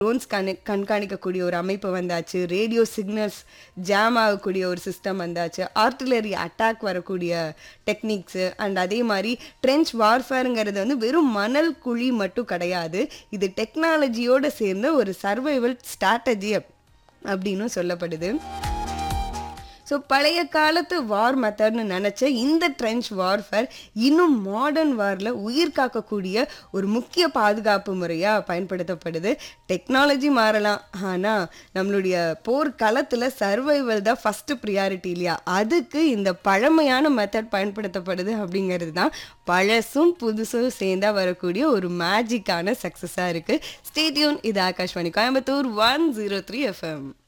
drones கண கண்காணிக்கக்கூடிய ஒரு அமைப்பு வந்தாச்சு ரேடியோ சிக்னல்ஸ் ஜாம் ஆகக்கூடிய ஒரு சிஸ்டம் வந்தாச்சு ஆர்டிலரி அட்டாக் வரக்கூடிய டெக்னிக்ஸு அண்ட் அதே மாதிரி ட்ரெஞ்ச் வார்ஃபேருங்கிறது வந்து வெறும் மணல் குழி மட்டும் கிடையாது இது டெக்னாலஜியோடு சேர்ந்த ஒரு சர்வைவல் ஸ்ட்ராட்டஜி அப்படின்னு சொல்லப்படுது ஸோ பழைய காலத்து வார் மெத்தட்னு நினச்ச இந்த ட்ரெஞ்ச் வார்ஃபேர் இன்னும் மாடர்ன் வாரில் உயிர் காக்கக்கூடிய ஒரு முக்கிய பாதுகாப்பு முறையாக பயன்படுத்தப்படுது டெக்னாலஜி மாறலாம் ஆனால் நம்மளுடைய போர்க்களத்தில் சர்வைவல் தான் ஃபஸ்ட்டு ப்ரியாரிட்டி இல்லையா அதுக்கு இந்த பழமையான மெத்தட் பயன்படுத்தப்படுது அப்படிங்கிறது தான் பழசும் புதுசும் சேர்ந்தா வரக்கூடிய ஒரு மேஜிக்கான சக்ஸஸாக இருக்குது ஸ்டேடியூன் இது Akashvani Coimbatore one zero three FM